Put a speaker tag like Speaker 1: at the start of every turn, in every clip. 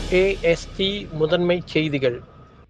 Speaker 1: AST முதன்மைச் செய்திகள்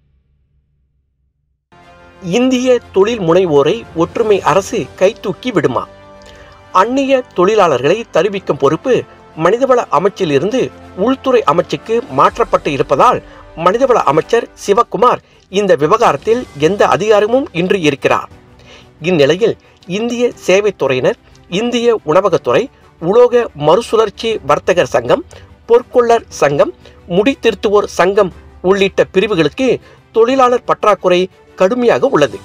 Speaker 2: இந்திய தொழில் முனைவோரை ஒற்றுமை அரசு கைதூக்கி விடுமா அந்நிய தொழிலாளர்களை தருவிக்கும் பொறுப்பு மனிதவள அமைச்சிலிருந்து உள்துறை அமைச்சுக்கு மாற்றப்பட்டு இருப்பதால் மனிதவள அமைச்சர் சிவக்குமார் இந்த விவகாரத்தில் எந்த அதிகாரமும் இன்றி இருக்கிறார் இந்நிலையில் இந்திய சேவைத்துறையினர் இந்திய உணவகத்துறை உலோக மறுசுழற்சி வர்த்தகர் சங்கம் பொற்கொள்ளர் சங்கம் முடித்திருத்துவோர் சங்கம் உள்ளிட்ட பிரிவுகளுக்கு தொழிலாளர் பற்றாக்குறை கடுமையாக உள்ளது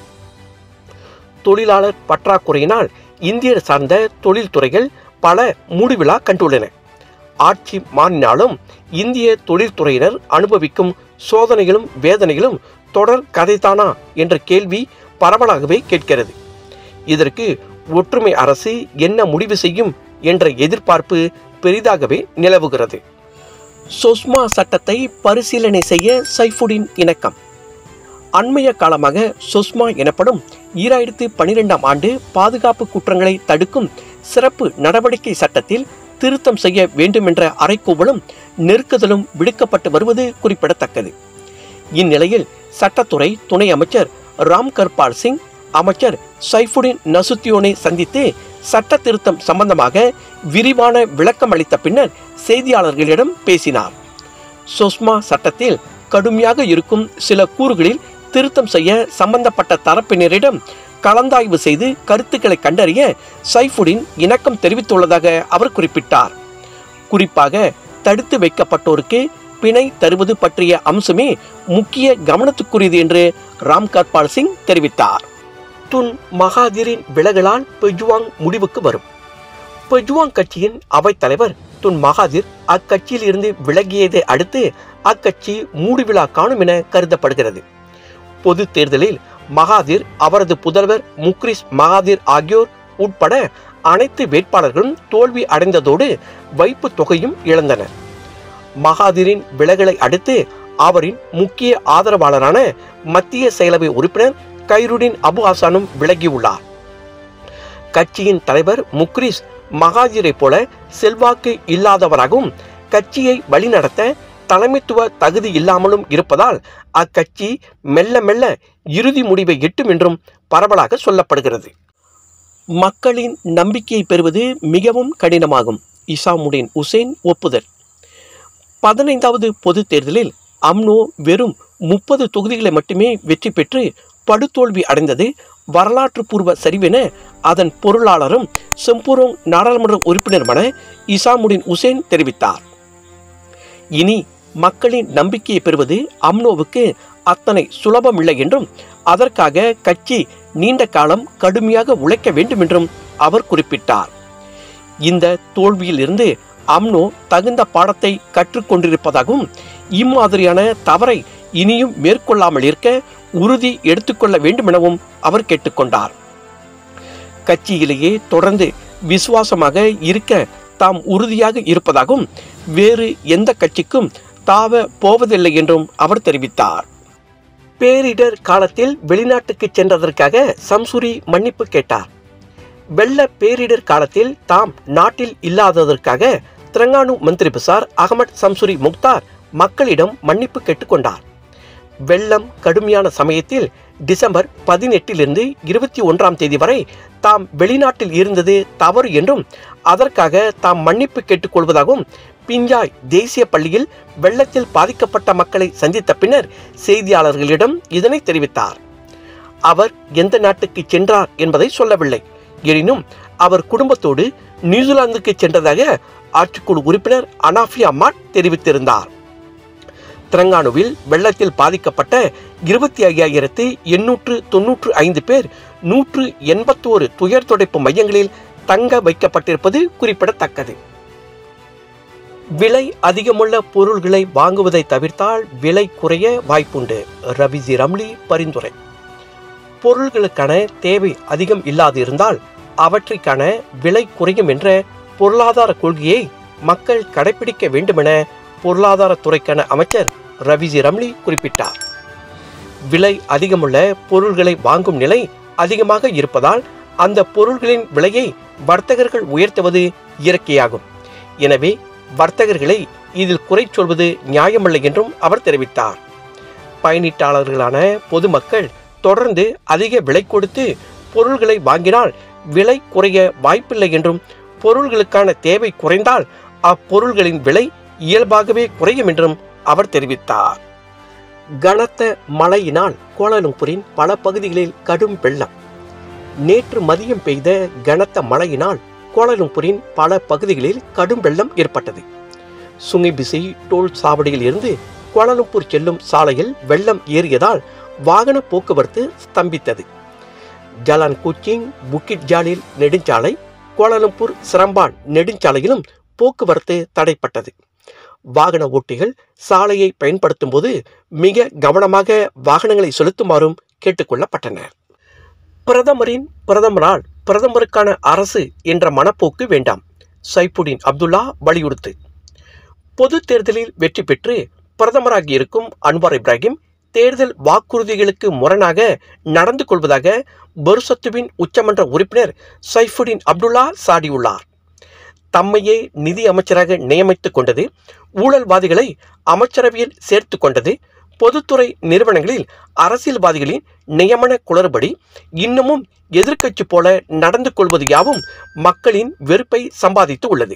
Speaker 2: தொழிலாளர் பற்றாக்குறையினால் இந்தியர் சார்ந்த தொழில்துறைகள் பல மூடுவிழா கண்டுள்ளன ஆட்சி மாறினாலும் இந்திய தொழில்துறையினர் அனுபவிக்கும் சோதனைகளும் வேதனைகளும் தொடர் கதைதானா என்ற கேள்வி பரவலாகவே கேட்கிறது இதற்கு ஒற்றுமை அரசு என்ன முடிவு செய்யும் என்ற எதிர்பார்ப்பு பெரிதாகவே நிலவுகிறது சொஸ்மா சட்டத்தை பரிசீலனை செய்ய சைஃபுடின் இணக்கம் அண்மைய காலமாக சொஸ்மா எனப்படும் ஈராயிரத்து பனிரெண்டாம் ஆண்டு பாதுகாப்பு குற்றங்களை தடுக்கும் சிறப்பு நடவடிக்கை சட்டத்தில் திருத்தம் செய்ய வேண்டுமென்ற அறைக்கூவலும் நெருக்குதலும் விடுக்கப்பட்டு வருவது குறிப்பிடத்தக்கது இந்நிலையில் சட்டத்துறை துணை அமைச்சர் ராம் கர்பால் சிங் அமைச்சர் சைஃபுடின் நசுத்தியோனை சந்தித்து சட்ட திருத்தம் சம்பந்தமாக விரிவான விளக்கம் அளித்த பின்னர் செய்தியாளர்களிடம் பேசினார் சொஸ்மா சட்டத்தில் கடுமையாக இருக்கும் சில கூறுகளில் திருத்தம் செய்ய சம்பந்தப்பட்ட தரப்பினரிடம் கலந்தாய்வு செய்து கருத்துக்களை கண்டறிய சைஃபுடின் இணக்கம் தெரிவித்துள்ளதாக அவர் குறிப்பிட்டார் குறிப்பாக தடுத்து வைக்கப்பட்டோருக்கு பிணை தருவது பற்றிய அம்சமே முக்கிய கவனத்துக்குரியது என்று ராம் கர்பால் சிங் தெரிவித்தார் துன் மகாதிரின் விலகலால் பெஜ்வாங் முடிவுக்கு வரும் பெஜ்வாங் கட்சியின் அவைத்தலைவர் துன் மகாதிர் அக்கட்சியில் இருந்து விலகியதை அடுத்து அக்கட்சி மூடுவிழா காணும் என கருதப்படுகிறது பொது தேர்தலில் மகாதிர் அவரது புதல்வர் முக்ரிஸ் மகாதிர் ஆகியோர் உட்பட அனைத்து வேட்பாளர்களும் தோல்வி அடைந்ததோடு வைப்பு தொகையும் இழந்தனர் மகாதிரின் விலகலை அடுத்து அவரின் முக்கிய ஆதரவாளரான மத்திய செயலவை உறுப்பினர் கைருடின் அபு ஹசானும் விலகியுள்ளார் கட்சியின் தலைவர் முக்ரிஸ் மகாதிரை போல செல்வாக்கு இல்லாதவராகவும் கட்சியை வழிநடத்த தலைமைத்துவ தகுதி இல்லாமலும் இருப்பதால் அக்கட்சி மெல்ல மெல்ல இறுதி முடிவை எட்டும் என்றும் பரவலாக சொல்லப்படுகிறது மக்களின் நம்பிக்கையை பெறுவது மிகவும் கடினமாகும் இசாமுடின் உசேன் ஒப்புதல் பதினைந்தாவது பொது தேர்தலில் அம்னோ வெறும் முப்பது தொகுதிகளை மட்டுமே வெற்றி பெற்று படுதோல்வி அடைந்தது வரலாற்று பூர்வ சரிவென அதன் பொருளாளரும் செம்பூரோங் நாடாளுமன்ற உறுப்பினருமான இசாமுடின் உசேன் தெரிவித்தார் இனி மக்களின் நம்பிக்கையை பெறுவது அம்னோவுக்கு அத்தனை சுலபமில்லை என்றும் அதற்காக கட்சி நீண்ட காலம் கடுமையாக உழைக்க வேண்டும் என்றும் அவர் குறிப்பிட்டார் இந்த தோல்வியில் இருந்து அம்னோ தகுந்த பாடத்தை கற்றுக்கொண்டிருப்பதாகவும் இம்மாதிரியான தவறை இனியும் மேற்கொள்ளாமல் இருக்க உறுதி எடுத்துக்கொள்ள வேண்டும் எனவும் அவர் கேட்டுக்கொண்டார் கட்சியிலேயே தொடர்ந்து விசுவாசமாக இருக்க தாம் உறுதியாக இருப்பதாகவும் வேறு எந்த கட்சிக்கும் தாவ போவதில்லை என்றும் அவர் தெரிவித்தார் பேரிடர் காலத்தில் வெளிநாட்டுக்கு சென்றதற்காக சம்சுரி மன்னிப்பு கேட்டார் வெள்ள பேரிடர் காலத்தில் தாம் நாட்டில் இல்லாததற்காக திரங்கானு மந்திரி பிசார் அகமட் சம்சுரி முக்தார் மக்களிடம் மன்னிப்பு கேட்டுக்கொண்டார் வெள்ளம் கடுமையான சமயத்தில் டிசம்பர் பதினெட்டிலிருந்து இருபத்தி ஒன்றாம் தேதி வரை தாம் வெளிநாட்டில் இருந்தது தவறு என்றும் அதற்காக தாம் மன்னிப்பு கேட்டுக்கொள்வதாகவும் பிஞ்சாய் தேசிய பள்ளியில் வெள்ளத்தில் பாதிக்கப்பட்ட மக்களை சந்தித்த பின்னர் செய்தியாளர்களிடம் இதனை தெரிவித்தார் அவர் எந்த நாட்டுக்கு சென்றார் என்பதை சொல்லவில்லை எனினும் அவர் குடும்பத்தோடு நியூசிலாந்துக்கு சென்றதாக ஆட்சிக்குழு உறுப்பினர் அனாஃபி அம்மாட் தெரிவித்திருந்தார் திரங்கானுவில் வெள்ளத்தில் பாதிக்கப்பட்ட இருபத்தி ஐயாயிரத்து எண்ணூற்று தொன்னூற்று ஐந்து பேர் நூற்று எண்பத்தோரு துயர் துடைப்பு மையங்களில் தங்க வைக்கப்பட்டிருப்பது குறிப்பிடத்தக்கது விலை அதிகமுள்ள பொருள்களை வாங்குவதை தவிர்த்தால் விலை குறைய வாய்ப்புண்டு ரவிஜி ரம்லி பரிந்துரை பொருள்களுக்கான தேவை அதிகம் இல்லாதிருந்தால் அவற்றிற்கான விலை குறையும் என்ற பொருளாதார கொள்கையை மக்கள் கடைபிடிக்க வேண்டுமென பொருளாதாரத்துறைக்கான அமைச்சர் ரவிஜி ரம்லி குறிப்பிட்டார் விலை அதிகமுள்ள பொருள்களை வாங்கும் நிலை அதிகமாக இருப்பதால் அந்த பொருள்களின் விலையை வர்த்தகர்கள் உயர்த்துவது இயற்கையாகும் எனவே வர்த்தகர்களை இதில் குறை சொல்வது நியாயமில்லை என்றும் அவர் தெரிவித்தார் பயணீட்டாளர்களான பொதுமக்கள் தொடர்ந்து அதிக விலை கொடுத்து பொருள்களை வாங்கினால் விலை குறைய வாய்ப்பில்லை என்றும் பொருள்களுக்கான தேவை குறைந்தால் அப்பொருள்களின் விலை இயல்பாகவே குறையும் என்றும் அவர் தெரிவித்தார் கனத்த மழையினால் கோலாலம்பூரின் பல பகுதிகளில் கடும் வெள்ளம் நேற்று மதியம் பெய்த கனத்த மழையினால் கோலாலம்பூரின் பல பகுதிகளில் கடும் வெள்ளம் ஏற்பட்டது சுங்கிபிசி டோல் சாவடியில் இருந்து கோலாலம்பூர் செல்லும் சாலையில் வெள்ளம் ஏறியதால் வாகன போக்குவரத்து ஸ்தம்பித்தது ஜலான் குச்சிங் புக்கிட் ஜாலில் நெடுஞ்சாலை கோலாலம்பூர் சிரம்பான் நெடுஞ்சாலையிலும் போக்குவரத்து தடைப்பட்டது வாகன ஓட்டிகள் சாலையை பயன்படுத்தும் போது மிக கவனமாக வாகனங்களை செலுத்துமாறும் கேட்டுக்கொள்ளப்பட்டனர் பிரதமரின் பிறந்தமரால் பிரதமருக்கான அரசு என்ற மனப்போக்கு வேண்டாம் சைபுடின் அப்துல்லா வலியுறுத்து பொது தேர்தலில் வெற்றி பெற்று பிரதமராகி இருக்கும் அன்வார் இப்ராஹிம் தேர்தல் வாக்குறுதிகளுக்கு முரணாக நடந்து கொள்வதாக பருசத்துவின் உச்சமன்ற உறுப்பினர் சைஃபுடின் அப்துல்லா சாடியுள்ளார் தம்மையே நிதி அமைச்சராக நியமித்துக் கொண்டது ஊழல்வாதிகளை அமைச்சரவையில் சேர்த்து கொண்டது பொதுத்துறை நிறுவனங்களில் அரசியல்வாதிகளின் நியமன குளறுபடி இன்னமும் எதிர்க்கட்சி போல நடந்து கொள்வது யாவும் மக்களின் வெறுப்பை சம்பாதித்து உள்ளது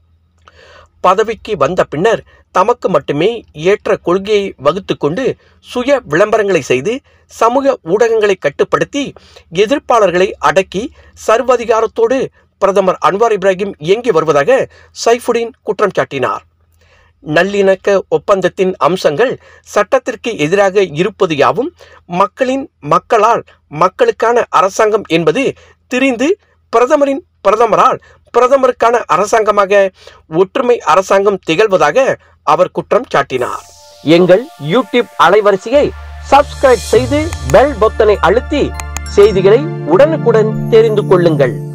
Speaker 2: பதவிக்கு வந்த பின்னர் தமக்கு மட்டுமே ஏற்ற கொள்கையை வகுத்து கொண்டு சுய விளம்பரங்களை செய்து சமூக ஊடகங்களை கட்டுப்படுத்தி எதிர்ப்பாளர்களை அடக்கி சர்வாதிகாரத்தோடு பிரதமர் அன்வார் இப்ராஹிம் இயங்கி வருவதாக சைஃபுடின் குற்றம் சாட்டினார் நல்லிணக்க ஒப்பந்தத்தின் அம்சங்கள் சட்டத்திற்கு எதிராக இருப்பது யாவும் மக்களின் மக்களால் மக்களுக்கான அரசாங்கம் என்பது திரிந்து பிரதமரின் பிரதமரால் பிரதமருக்கான அரசாங்கமாக ஒற்றுமை அரசாங்கம் திகழ்வதாக அவர் குற்றம் சாட்டினார் எங்கள் யூடியூப் அலைவரிசையை சப்ஸ்கிரைப் செய்து பெல் பொத்தனை அழுத்தி செய்திகளை உடனுக்குடன் தெரிந்து கொள்ளுங்கள்